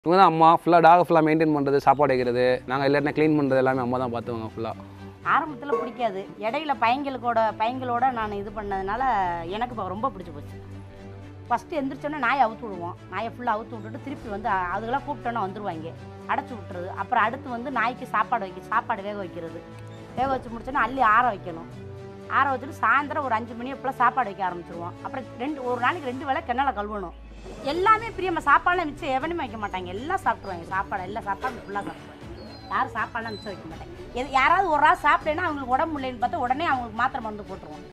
இவங்க தான் அம்மா ஃபுல்லாக டாக் ஃபுல்லாக மெயின்டைன் பண்ணுறது சாப்பாடு வைக்கிறது நாங்கள் இல்லாட்டினா க்ளீன் பண்ணுறது எல்லாமே அம்மா தான் பார்த்துவாங்க ஃபுல்லாக ஆரம்பத்தில் பிடிக்காது இடையில பையங்களுக்கோட பையங்களோட நான் இது பண்ணதுனால எனக்கு இப்போ ரொம்ப பிடிச்சி போச்சு ஃபஸ்ட்டு எந்திரிச்சோன்னே நாயை அவுத்து விடுவோம் நாயை ஃபுல்லாக அவுத்து விட்டுட்டு திருப்பி வந்து அ- அதுக்கெல்லாம் கூப்பிட்டோன்னே வந்துருவாங்க அடைச்சி விட்டுறது அப்புறம் அடுத்து வந்து நாய்க்கு சாப்பாடு வைக்க சாப்பாடு வேக வைக்கிறது வேக வச்சு முடிச்சோன்னா அள்ளி ஆற வைக்கணும் ஆற வச்சுட்டு சாயந்தரம் ஒரு அஞ்சு மணி அப்போலாம் சாப்பாடு வைக்க ஆரம்பிச்சிருவோம் அப்புறம் ரெண்டு ஒரு நாளைக்கு ரெண்டு வேளை கிணலை கழுவணும் எல்லாமே பிரியமாக சாப்பாடுலாம் மிச்சம் எவனுமே வைக்க மாட்டாங்க எல்லாம் சாப்பிட்ருவாங்க சாப்பாடு எல்லா சாப்பாடும் ஃபுல்லாக சாப்பிடுவாங்க யாரும் சாப்பாடுலாம் மிச்சம் வைக்க மாட்டாங்க எது யாராவது ஒரு ஆள் சாப்பிட்டேன்னா அவங்களுக்கு உடம்பு முடியலன்னு பார்த்தா உடனே அவங்களுக்கு மாத்திரை மருந்து போட்டுருவோம்